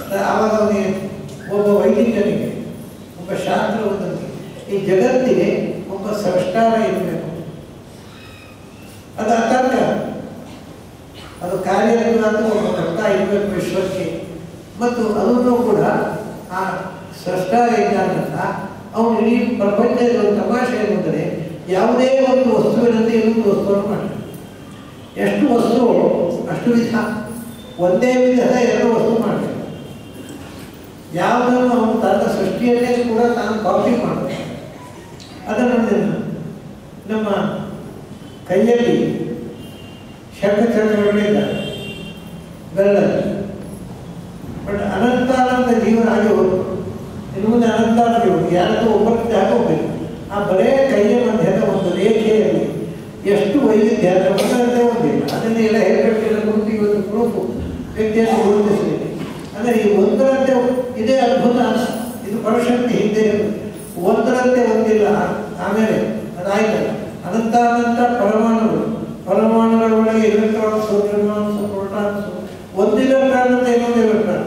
ಆವಾಗ ಅವನಿಗೆ ಒಬ್ಬ ವೈದಿಕನಿಗೆ ಒಬ್ಬ ಶಾಸ್ತ್ರವಂತನಿಗೆ ಈ ಜಗತ್ತಿಗೆ ಒಬ್ಬ ಸೃಷ್ಟಾರ ಇರಬೇಕು ಅದು ಅತರ್ಕ ಅದು ಕಾರ್ಯನಿರ್ವಾಹ ಒಬ್ಬ ಕರ್ತ ಇರಬೇಕು ವಿಶ್ವಕ್ಕೆ ಮತ್ತು ಅದನ್ನು ಕೂಡ ಆ ಸೃಷ್ಟಾರ ಇದ್ದಾಗಲ್ಲ ಅವನು ಇಡೀ ಪ್ರಪಂಚದ ಒಂದು ತಮಾಷೆ ಏನೆಂದರೆ ಯಾವುದೇ ಒಂದು ವಸ್ತುವಿನಂತೆ ಇನ್ನೊಂದು ವಸ್ತುವನ್ನು ಮಾಡ್ತಾನೆ ಎಷ್ಟು ವಸ್ತು ಅಷ್ಟು ವಿಧ ಒಂದೇ ವಿಧದ ಎರಡು ವಸ್ತು ಮಾಡ್ತಾನೆ ಯಾವುದನ್ನು ಅವನು ತನ್ನ ಸೃಷ್ಟಿಯನ್ನೇ ಕೂಡ ತಾನು ಕಾಪಿ ಮಾಡ್ತಾನೆ ಅದನ್ನು ನಾನು ನಮ್ಮ ಕೈಯಲ್ಲಿ ಶಂಖಚರಣಗಳಿಂದ ಬೆರಳಲ್ಲಿ ಬಟ್ ಅನಂತಾನಂದ ಜೀವನ ಹಾಗೆ ಹೋಗ್ತು ಇನ್ನು ಮುಂದೆ ಅನಂತಾನಂದ ಜೀವನ ಯಾರದ್ದು ಒಬ್ಬರಿಗೆ ಹಾಕೋಬೇಕು ಆ ಬರೇ ಕೈಯ ಮಧ್ಯದ ಒಂದು ರೇಖೆಯಲ್ಲಿ ಎಷ್ಟು ವೈವಿಧ್ಯ ಅದರ ಒಂದರಂತೆ ಒಂದಿಲ್ಲ ಅದನ್ನೇ ಎಲ್ಲ ಹೇಳ್ಕೊಟ್ಟಿರೋ ಕುರಿತು ಇವತ್ತು ಪ್ರೂಫು ವ್ಯಕ್ತಿಯನ್ನು ಗುರುತಿಸಲಿಕ್ಕೆ ಅಂದರೆ ಈ ಒಂದರಂತೆ ಇದೇ ಅದ್ಭುತ ಇದು ಪರಶಕ್ತಿ ಹಿಂದೆ ಇರೋದು. ಒಂದರಂತೆ ಒಂದಿಲ್ಲ ಆಮೇಲೆ ಅದಾಯ್ತಲ್ಲ ಅನಂತಾನಂತ ಪರಮಾಣುಗಳು ಪರಮಾಣುಗಳ ಒಳಗೆ ಎಲೆಕ್ಟ್ರಾನ್ಸ್ ನ್ಯೂಟ್ರಾನ್ಸ್ ಪ್ರೋಟಾನ್ಸ್ ಒಂದು ಎಲೆಕ್ಟ್ರಾನ್ ಅಂತ ಇನ್ನೊಂದು ಎಲೆಕ್ಟ್ರಾನ್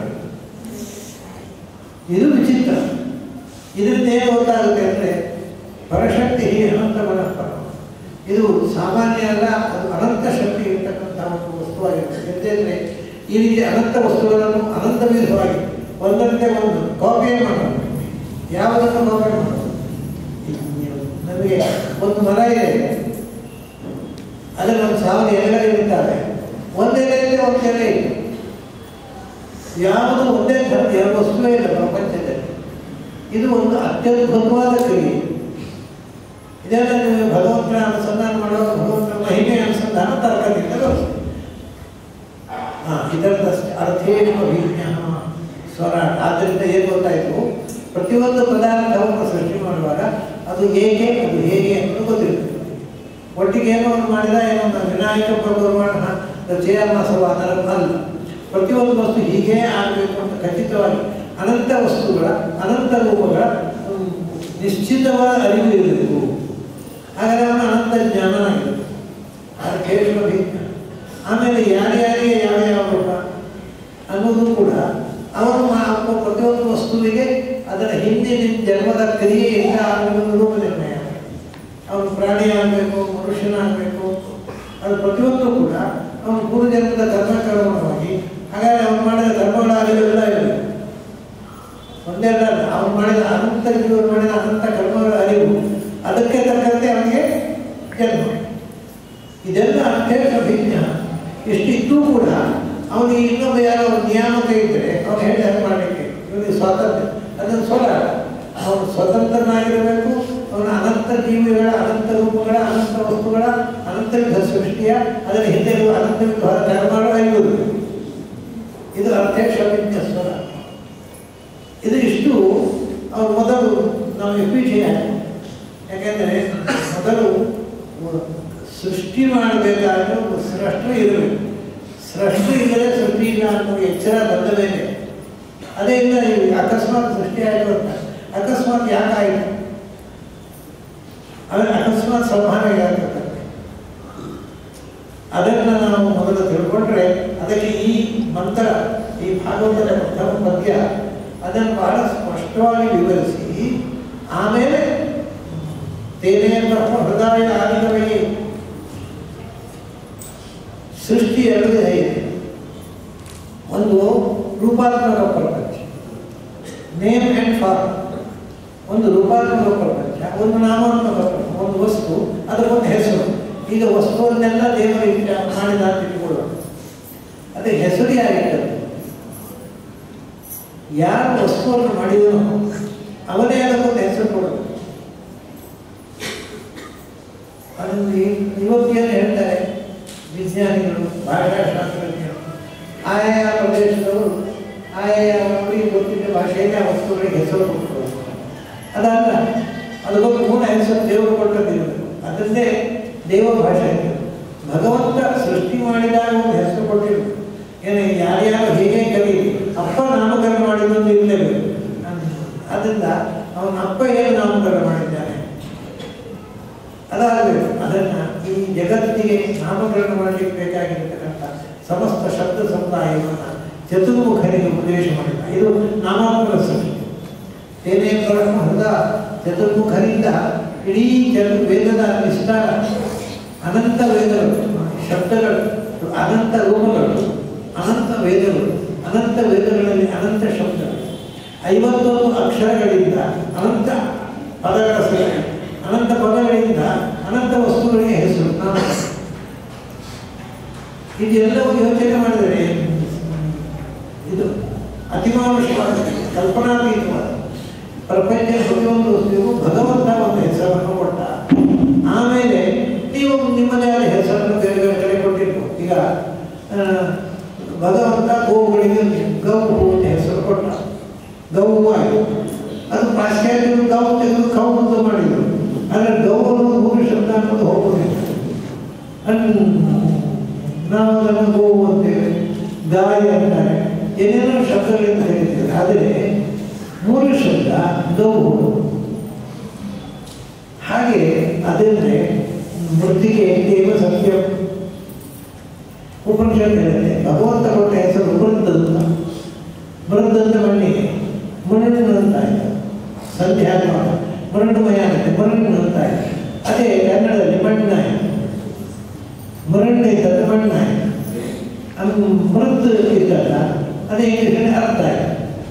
ಇದು ವಿಚಿತ್ರ ಇದರಿಂದ ಏನು ಗೊತ್ತಾಗುತ್ತೆ ಅಂದರೆ ಪರಶಕ್ತಿ ಅನಂತ ಮನಃಪರ ಇದು ಸಾಮಾನ್ಯ ಅಲ್ಲ ಅದು ಅನಂತ ಶಕ್ತಿ ಇರ್ತಕ್ಕಂಥ ಒಂದು ವಸ್ತುವಾಗಿರುತ್ತೆ ಯಾಕೆಂದರೆ ಈ ರೀತಿ ಅನಂತ ವಸ್ತುಗಳನ್ನು ಅನಂತ ವಿಧವಾಗಿ ಒಂದಂತೆ ಒಂದು ಕಾಪಿಯೇ ಮಾಡೋದು ಯಾವುದನ್ನು ಕಾಪಿ ಮಾಡೋದು ಈಗ ನೀವು ನಮಗೆ ಒಂದು ಮರ ಇದೆ ಅದರಲ್ಲಿ ಒಂದು ಸಾವಿರ ಎಲೆಗಳಿರುತ್ತಾರೆ ಒಂದು ಎಲೆಯಲ್ಲಿ ಒಂದು ಎಲೆ ಇದೆ ಯಾವುದು ಒಂದೇ ಥರದ ಎರಡು ವಸ್ತುವೇ ಇಲ್ಲ ಪ್ರಪಂಚದಲ್ಲಿ ಇದು ಒಂದು ಅತ್ಯದ್ಭುತವಾದ ಕ್ರಿಯೆ ಇದೆಲ್ಲ ನೀವು ಭಗವಂತನ ಅನುಸಂಧಾನ ಮಾಡುವಾಗ ಭಗವಂತನ ಮಹಿಮೆ ಅನುಸಂಧಾನ ತರ್ಕದಿಂದ ಬರುತ್ತೆ ಹಾ ಇದರ ಅರ್ಥೇನು ವಿಜ್ಞಾನ ಸ್ವರ ಆದ್ದರಿಂದ ಏನು ಗೊತ್ತಾಯಿತು ಪ್ರತಿಯೊಂದು ಪದಾರ್ಥವನ್ನು ಸೃಷ್ಟಿ ಮಾಡುವಾಗ ಅದು ಹೇಗೆ ಅದು ಹೇಗೆ ಅನ್ನೋದು ಗೊತ್ತಿರುತ್ತೆ ಒಟ್ಟಿಗೆ ಏನೋ ಒಂದು ಮಾಡಿದ ಏನೋ ಒಂದು ವಿನಾಯಕ ಪ್ರಭುರ್ಮಾಣ ಜಯಮಾಸವ ಅದರ ಅಲ್ಲ ಪ್ರತಿಯೊಂದು ವಸ್ತು ಹೀಗೆ ಆಗಬೇಕು ಅಂತ ಖಚಿತವಾಗಿ ಅನಂತ ವಸ್ತುಗಳ ಅನಂತ ರೂಪಗಳ ಒಂದು ನಿಶ್ಚಿತವಾದ ಅರಿವು ಇರಬೇಕು ಹಾಗಾದ್ರೆ ಅವನು ಅನಂತ ಜ್ಞಾನ ಆಗಿರುತ್ತೆ ಅದು ಕೇಳುವ ವಿಜ್ಞಾನ ಆಮೇಲೆ ಯಾರ್ಯಾರಿಗೆ ಯಾವ ಯಾವ ರೂಪ ಅನ್ನೋದು ಕೂಡ ಅವನು ಮಾ- ಪ್ರತಿಯೊಂದು ವಸ್ತುವಿಗೆ ಅದರ ಹಿಂದಿನ ಜನ್ಮದ ಕ್ರಿಯೆಯಿಂದ ಅವನಿಗೊಂದು ರೂಪ ನಿರ್ಣಯ ಅವನು ಪ್ರಾಣಿ ಆಗಬೇಕು ಮನುಷ್ಯನಾಗಬೇಕು ಅದು ಪ್ರತಿಯೊಂದು ಕೂಡ ಅವನು ಪೂರ್ವಜನ್ಮದ ಕರ್ಮಕರ್ಮವಾಗಿ ಹಾಗಾದ್ರೆ ಅವನು ಮಾಡಿದ ಕರ್ಮಗಳ ಅರಿವೆಲ್ಲ ಇರಬೇಕು ಒಂದೆರಡ ಅಲ್ಲ ಅವನು ಮಾಡಿದ ಅನಂತ ಜೀವನ ಮಾಡಿದ ಅನಂತ ಕರ್ಮಗಳ ಅರಿವು ಅದಕ್ಕೆ ತಕ್ಕಂತೆ ಅವನಿಗೆ ಜನ್ಮ ಇದೆಲ್ಲ ಅತ್ಯಂತ ವಿಜ್ಞಾನ ಇಷ್ಟಿದ್ದು ಕೂಡ ಅವನಿಗೆ ಇನ್ನೊಬ್ಬ ಯಾರೋ ಒಂದು ನಿಯಾಮಕ ಇದ್ದರೆ ಅವನು ಹೇಳಿ ಹಾಗೆ ಮಾಡಲಿಕ್ಕೆ ಇವನಿಗೆ ಸ್ವಾತಂತ್ರ್ಯ ಅದನ್ನು ಸೋಲ ಅವನು ಸ್ವತಂತ್ರನಾಗಿರಬೇಕು ಅವನ ಅನಂತ ಜೀವಿಗಳ ಅನಂತ ರೂಪಗಳ ಅನಂತ ವಸ್ತುಗಳ ಅನಂತ ವಿಧ ಸೃಷ್ಟಿಯ ಅದರ ಹಿಂದೆ ಇರುವ ಅನಂತ ವಿಧ ಕರ್ಮಗಳ ಅರಿಯುವುದು ಇದು ಅರ್ಥೇಕ್ಷ ವಿಜ್ಞ ಸ್ವರ ಇದು ಇಷ್ಟು ಅವ್ರು ಮೊದಲು ನಮಗೆ ಪೀಠೆ ಯಾಕೆಂದರೆ ಮೊದಲು ಸೃಷ್ಟಿ ಮಾಡಬೇಕಾದ್ರೆ ಒಂದು ಸೃಷ್ಟಿ ಇರಬೇಕು ಸೃಷ್ಟಿ ಇಲ್ಲದೆ ಸೃಷ್ಟಿ ಇಲ್ಲ ಅನ್ನೋ ಎಚ್ಚರ ಬಂದ ಮೇಲೆ ಅದೇ ಇಲ್ಲ ಈ ಅಕಸ್ಮಾತ್ ಸೃಷ್ಟಿ ಆಯಿತು ಅಂತ ಅಕಸ್ಮಾತ್ ಯಾಕಾಯಿತು ಆಮೇಲೆ ಅಕಸ್ಮಾತ್ ಸಂಹಾರ ಯಾಕಾಗ್ತದೆ ಅದನ್ನು ನಾವು ಮೊದಲು ತಿಳ್ಕೊಂಡ್ರೆ ಅದಕ್ಕೆ ಈ ಮಂತ್ರ ಈ ಭಾಗವತದ ಪ್ರಥಮ ಪದ್ಯ ಅದನ್ನು ಬಹಳ ಸ್ಪಷ್ಟವಾಗಿ ವಿವರಿಸಿ ಆಮೇಲೆ ತೇನೇ ಬ್ರಹ್ಮ ಹೃದಯ ಆದಿಗವೇ ಸೃಷ್ಟಿ ಎರಡು ವಿಧ ಇದೆ ಒಂದು ರೂಪಾತ್ಮಕ ಪ್ರಪಂಚ ನೇಮ್ ಆ್ಯಂಡ್ ಫಾರ್ಮ್ ಒಂದು ರೂಪಾತ್ಮಕ ಪ್ರಪಂಚ ಒಂದು ನಾಮಾತ್ಮಕ ಪ್ರಪಂಚ ಒಂದು ವಸ್ತು ಅದಕ್ಕೊಂದು ಹೆಸರು ಈಗ ವಸ್ತುವನ್ನೆಲ್ಲ ದೇವರು ಇಟ್ಟ ಮಾಡಿದ ಅಂತ ಇಟ್ಕೊಳ್ಳೋಣ ಅದೇ ಹೆಸರು ಯಾರಿಟ್ಟದ್ದು ಯಾರು ವಸ್ತುವನ್ನು ಮಾಡಿದನೋ ಅವನೇ ಅದಕ್ಕೊಂದು ಹೆಸರು ಕೊಡಬೇಕು ಅದನ್ನು ಈ- ಇವತ್ತೇನು ಹೇಳ್ತಾರೆ ವಿಜ್ಞಾನಿಗಳು ಭಾಷಾಶಾಸ್ತ್ರಜ್ಞರು ಆಯಾ ಪ್ರದೇಶದವರು ಆಯಾ ಅವರಿಗೆ ಗೊತ್ತಿದ್ದ ಭಾಷೆಯಲ್ಲಿ ಆ ವಸ್ತುಗಳಿಗೆ ಹೆಸರು ಕೊಟ್ಟರು ಅದಲ್ಲ ಅದಕ್ಕೊಂದು ಗುಣ ಹೆಸರು ದೇವರು ಕೊಟ್ಟದ್ದಿರಬೇಕು ಅದನ್ನೇ ದೇವ ಭಾಷೆ ಅಂತಾರೆ. ಭಗವಂತ ಸೃಷ್ಟಿ ಮಾಡಿದಾಗ ಒಂದು ಹೆಸರು ಕೊಟ್ಟಿರು ಏನು ಯಾರ್ಯಾರು ಹೇಗೆ ಕರೀಲಿ ಅಪ್ಪ ನಾಮಕರಣ ಮಾಡಿದೊಂದು ಇರಲೇಬೇಕು ಅದರಿಂದ ಅವನ ಅಪ್ಪ ಏನು ನಾಮಕರಣ ಮಾಡಿದ್ದಾನೆ ಅದಾಗಬೇಕು ಅದನ್ನು ಈ ಜಗತ್ತಿಗೆ ನಾಮಕರಣ ಮಾಡಲಿಕ್ಕೆ ಬೇಕಾಗಿರ್ತಕ್ಕಂಥ ಸಮಸ್ತ ಶಬ್ದ ಸಮುದಾಯವನ್ನು ಚತುರ್ಮುಖನಿಗೆ ಉಪದೇಶ ಮಾಡಿದ ಇದು ನಾಮಾಂತರ ಸೃಷ್ಟಿ ತೇನೇ ಬ್ರಹ್ಮ ಹೃದ ಚತುರ್ಮುಖರಿಂದ ಇಡೀ ಚತು ವೇದದ ವಿಸ್ತಾರ ಅನಂತ ವೇದಗಳು ಶಬ್ದಗಳು ಅನಂತ ರೂಪಗಳು ಅನಂತ ವೇದಗಳು ಅನಂತ ವೇದಗಳಲ್ಲಿ ಅನಂತ ಶಬ್ದಗಳು ಐವತ್ತೊಂದು ಅಕ್ಷರಗಳಿಂದ ಅನಂತ ಪದಗಳ ಸೃಷ್ಟಿ ಅನಂತ ಪದಗಳಿಂದ ಅನಂತ ವಸ್ತುಗಳಿಗೆ ಹೆಸರು ನಾಮ ಇದೆಲ್ಲವೂ ಯೋಚನೆ ಮಾಡಿದರೆ ಇದು ಅತಿಮಾನುಷವಾದ ಕಲ್ಪನಾತೀತವಾದ ಪ್ರಪಂಚ ಪ್ರತಿಯೊಂದು ವಸ್ತುವಿಗೂ ಭಗವಂತ ಒಂದು ಹೆಸರನ್ನು ಕೊಟ್ಟ ಆಮೇಲೆ ನೀವು ನಿಮ್ಮದೇ ಆದ ಹೆಸರನ್ನು ಬೇರೆ ಬೇರೆ ಕಡೆ ಕೊಟ್ಟಿರ್ಬೋದು ಈಗ ಆ, ಭಗವಂತ ಗೋವುಗಳಿಗೆ ಗೌ ಅಂತ ಹೆಸರು ಕೊಟ್ಟ ಗೌವು ಆಯಿತು ಅದು ಪಾಶ್ಚಾತ್ಯರು ಗೌ ತೆಗೆದು ಕೌ ಅಂತ ಮಾಡಿದರು ಆದರೆ ಗೌ ಅನ್ನೋದು ಮೂರು ಶಬ್ದ ಅನ್ನೋದು ಹೋಗೋದಿಲ್ಲ ಅನ್- ನಾವು ಅದನ್ನು ಗೋವು ಅಂತೇವೆ ಗಾಳಿ ಅಂತಾರೆ ಏನೇನೋ ಶಬ್ದಗಳಿಂದ ಹೇಳಿದ್ದೇವೆ ಆದರೆ ಮೂಲ ಶಬ್ದ ಗೌವು ಹಾಗೆ ಅದಂದ್ರೆ ಮೃತಿಗೆ ದೇವ ಸತ್ಯ ಉಪನಿಷತ್ ಹೇಳಿದೆ ಭಗವಂತ ಕೊಟ್ಟ ಹೆಸರು ಮೃದಂತ ಮೃದಂತ ಮಣ್ಣಿಗೆ ಮರಣ್ಣು ಅಂತ ಆಯ್ತು ಸಂಧ್ಯಾತ್ಮಕ ಮರಣ್ಣುಮಯ ಆಗುತ್ತೆ ಮರಣ್ಣು ಅಂತ ಆಯ್ತು ಅದೇ ಕನ್ನಡದಲ್ಲಿ ಮಣ್ಣಾಯ್ತು ಮರಣ್ಣ ಇದ್ದದ್ದು ಮಣ್ಣಾಯ್ತು ಅದು ಮೃತ್ ಇದ್ದಲ್ಲ ಅದೇ ಇಂಗ್ಲೀಷಲ್ಲಿ ಅರ್ಥ ಆಯ್ತು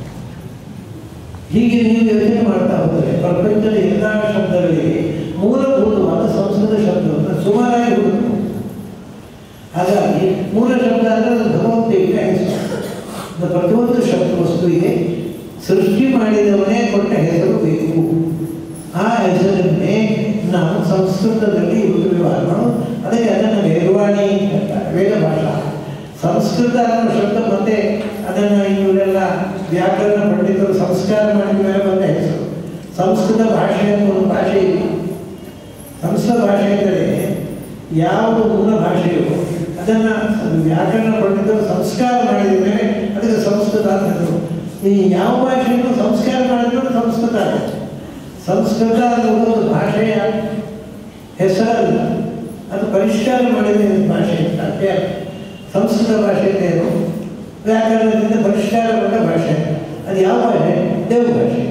ಹೀಗೆ ನೀವು ಯೋಚನೆ ಮಾಡ್ತಾ ಹೋದರೆ ಪ್ರಪಂಚದ ಎಲ್ಲ ಶಬ್ದಗಳಿಗೆ ಮೂಲಭೂತವಾದ ಸಂಸ್ಕೃತ ಶಬ್ದವನ್ನು ಸುಮಾರಾಗಿ ಹುಡುಕು ಹಾಗಾಗಿ ಮೂಲ ಶಬ್ದ ಅಂದರೆ ಅದು ಭಗವಂತಿಗೆ ಹೆಸರು ಅದು ಪ್ರತಿಯೊಂದು ಶಬ್ದ ವಸ್ತುವಿಗೆ ಸೃಷ್ಟಿ ಮಾಡಿದವನೇ ಕೊಟ್ಟ ಹೆಸರು ಬೇಕು ಆ ಹೆಸರನ್ನೇ ನಾವು ಸಂಸ್ಕೃತದಲ್ಲಿ ಇವತ್ತು ವ್ಯವಹಾರ ಮಾಡೋದು ಅದಕ್ಕೆ ಅದನ್ನು ವೇದವಾಣಿ ಅಂತಾರೆ ವೇದ ಭಾಷಾ ಸಂಸ್ಕೃತ ಅನ್ನೋ ಶಬ್ದ ಮತ್ತೆ ಅದನ್ನು ಇವರೆಲ್ಲ ವ್ಯಾಕರಣ ಪಂಡಿತರು ಸಂಸ್ಕಾರ ಮಾಡಿದ ಮೇಲೆ ಬಂದ ಹೆಸರು ಸಂಸ್ಕೃತ ಭಾಷೆ ಅಂತ ಒಂದು ಭಾಷೆ ಇದೆ ಸಂಸ್ಕೃತ ಭಾಷೆ ಎಂದರೆ ಯಾವುದು ಮೂಲ ಭಾಷೆಯೋ ಅದನ್ನು ವ್ಯಾಕರಣ ಪಂಡಿತರು ಸಂಸ್ಕಾರ ಮಾಡಿದ ಮೇಲೆ ಅದಕ್ಕೆ ಸಂಸ್ಕೃತ ಅಂತ ಹೆಸರು ಈ ಯಾವ ಭಾಷೆಯನ್ನು ಸಂಸ್ಕಾರ ಮಾಡಿದ್ರು ಸಂಸ್ಕೃತ ಆಗುತ್ತೆ ಸಂಸ್ಕೃತ ಅನ್ನೋದು ಒಂದು ಭಾಷೆಯ ಹೆಸರಲ್ಲ ಅದು ಪರಿಷ್ಕಾರ ಮಾಡಿದ ಭಾಷೆ ಅಂತ ಅದೇ ಸಂಸ್ಕೃತ ಭಾಷೆ ಏನು ವ್ಯಾಕರಣದಿಂದ ಪರಿಷ್ಕಾರಗೊಂಡ ಭಾಷೆ ಅದು ಯಾವ ಭಾಷೆ ದೇವ ಭಾಷೆ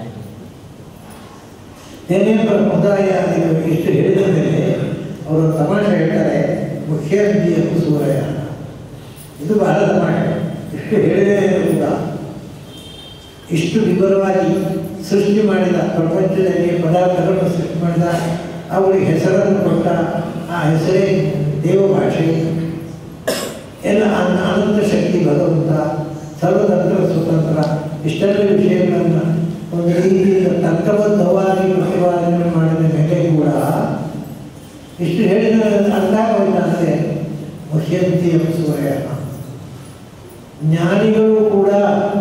ಏನೇನು ಸಮುದಾಯ ಇದು ಇಷ್ಟು ಹೇಳಿದ ಮೇಲೆ ಅವರು ತಮಾಷೆ ಹೇಳ್ತಾರೆ ಮುಖ್ಯಂತಿಯ ಸೂರಯ ಇದು ಬಹಳ ತಮಾಷೆ ಇಷ್ಟು ಹೇಳಿದೆ ಕೂಡ ಇಷ್ಟು ವಿವರವಾಗಿ ಸೃಷ್ಟಿ ಮಾಡಿದ ಪ್ರಪಂಚದಲ್ಲಿ ಪದಾರ್ಥಗಳನ್ನು ಸೃಷ್ಟಿ ಮಾಡಿದ ಅವರಿಗೆ ಹೆಸರನ್ನು ಕೊಟ್ಟ ಆ ಹೆಸರೇ ದೇವ ಭಾಷೆ ಎಲ್ಲ ಅನ- ಅನಂತ ಶಕ್ತಿ ಭಗವಂತ ಸರ್ವತಂತ್ರ ಸ್ವತಂತ್ರ ಇಷ್ಟೆಲ್ಲ ವಿಷಯಗಳನ್ನು ಒಂದು ರೀತಿಯಿಂದ ತರ್ಕಬದ್ಧವಾಗಿ ಪ್ರತಿಪಾದನೆ ಮಾಡಿದ ಮೇಲೆ ಕೂಡ ಇಷ್ಟು ಹೇಳಿದ ಅರ್ಥ ಆಗೋಯ್ತಾ ಅಂದರೆ ಮುಖ್ಯಂತಿ ಸೂರ್ಯ ಜ್ಞಾನಿಗಳು ಕೂಡ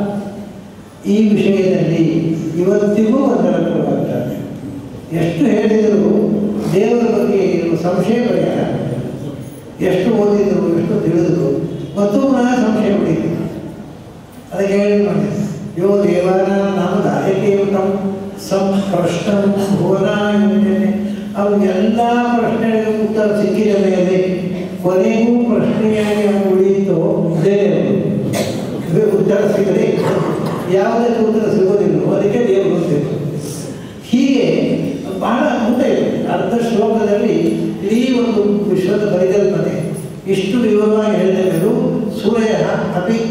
ಈ ವಿಷಯದಲ್ಲಿ ಇವತ್ತಿಗೂ ಗೊಂದಲಕ್ಕೊಳಗಾಗ್ತಾರೆ ಎಷ್ಟು ಹೇಳಿದರೂ ದೇವರ ಬಗ್ಗೆ ಇರುವ ಸಂಶಯ ಪರಿಹಾರ ಆಗುತ್ತೆ. ಎಷ್ಟು ಓದಿದರು ಎಷ್ಟು ತಿಳಿದರು ಮತ್ತು ಪುನಃ ಸಂಶಯ ಪಡೀತು ಅದಕ್ಕೆ ಹೇಳಿ ನೋಡಿ ಯೋ ದೇವಾನ ನಾಮದಾಯಕೇವತಂ ಸಂ ಪ್ರಶ್ನ ಭುವನ ಯೋಜನೆ ಅವು ಎಲ್ಲ ಪ್ರಶ್ನೆಗಳಿಗೆ ಉತ್ತರ ಸಿಕ್ಕಿದ ಮೇಲೆ ಕೊನೆಗೂ ಪ್ರಶ್ನೆಯಾಗಿ ಅವನು ಉಳಿಯಿತು ದೇವರು ಇದು ಉತ್ತರ ಸಿಗದೆ ಯಾವುದಕ್ಕೆ ಉತ್ತರ ಸಿಗೋದಿಲ್ಲ ಅದಕ್ಕೆ ದೇವರು ಗೊತ್ತಿತ್ತು ಹೀಗೆ ಬಹಳ ಮುಂದೆ ಇದೆ ಅರ್ಧ ಶ್ಲೋಕದಲ್ಲಿ ಇಡೀ ಒಂದು ವಿಶ್ವದ ಪರಿಕಲ್ಪನೆ ಇಷ್ಟು ವಿವರವಾಗಿ ಹೇಳಿದರು ಸೂರ್ಯ ಅಪಿ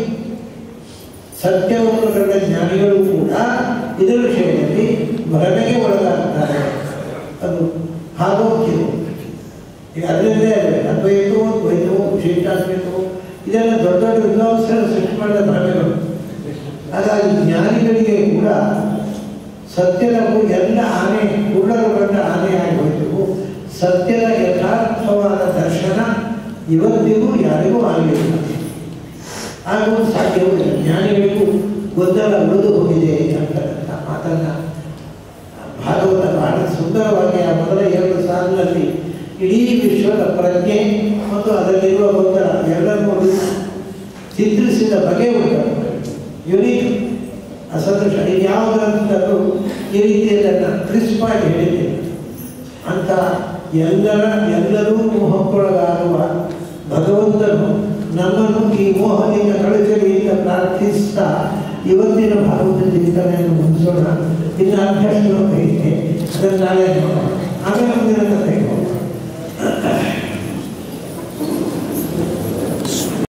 ಸತ್ಯವನ್ನು ಕಂಡ ಜ್ಞಾನಿಗಳು ಕೂಡ ಇದರ ವಿಷಯದಲ್ಲಿ ಭ್ರಮೆಗೆ ಒಳಗಾಗ್ತಾರೆ ಅದು ಭಾಗೋಕ್ಯವು ಈಗ ಅದರಲ್ಲೇ ಅಲ್ವೇ ಅದ್ವೈತವೋ ದ್ವೈತವೋ ವಿಶೇಷಾದ್ವೈತವೋ ಇದೆಲ್ಲ ದೊಡ್ಡ ದೊಡ್ಡ ವಿದ್ವಾಂಸರು ಸೃಷ್ಟಿ ಮಾಡಿದ ಭ್ರಮೆಗಳು ಹಾಗಾಗಿ ಜ್ಞಾನಿಗಳಿಗೆ ಕೂಡ ಸತ್ಯದ ಮು- ಎಲ್ಲ ಆನೆ ಕುಳ್ಳರು ಕಂಡ ಆನೆಯಾಗಿ ಹೋಯಿತು ಸತ್ಯದ ಯಥಾರ್ಥವಾದ ದರ್ಶನ ಇವತ್ತಿಗೂ ಯಾರಿಗೂ ಆಗಲಿಲ್ಲ ಆಗುವುದು ಸಾಧ್ಯವೂ ಇಲ್ಲ ಜ್ಞಾನಿಗಳಿಗೂ ಗೊಂದಲ ಉಳಿದು ಹೋಗಿದೆ ಅಂತಕ್ಕಂಥ ಮಾತನ್ನ ಭಾಗವತ ಬಹಳ ಸುಂದರವಾಗಿ ಆ ಮೊದಲ ಎರಡು ಸಾಲಿನಲ್ಲಿ ಇಡೀ ವಿಶ್ವದ ಪ್ರಜ್ಞೆ ಮತ್ತು ಅದರಲ್ಲಿರುವ ಗೊಂದಲ ಎಲ್ಲರನ್ನೂ ಚಿತ್ರಿಸಿದ ಬಗೆ ಉಂಟು ಯುನೀಕ್ ಅಸದೃಶ ಇದು ಯಾವ ಗ್ರಂಥದಲ್ಲೂ ಈ ರೀತಿಯದನ್ನು ಕ್ರಿಸ್ಪಾಗಿ ಹೇಳಿದ್ದೇನೆ ಅಂತ ಎಲ್ಲರ ಎಲ್ಲರೂ ಮೋಹಕ್ಕೊಳಗಾಗುವ ಭಗವಂತನು ನಮ್ಮನ್ನು ಈ ಮೋಹದಿಂದ ಕಳಿಸಲಿ ಅಂತ ಪ್ರಾರ್ಥಿಸ್ತಾ ಇವತ್ತಿನ ಭಾಗವತ ಚಿಂತನೆಯನ್ನು ಮುಗಿಸೋಣ ಇನ್ನು ಅಭ್ಯಾಸ ಐತೆ ಅದನ್ನು ನಾಳೆ ನೋಡೋಣ ಆಮೇಲೆ ಮುಂದಿನ ಕಥೆಗೆ ಹೋಗೋಣ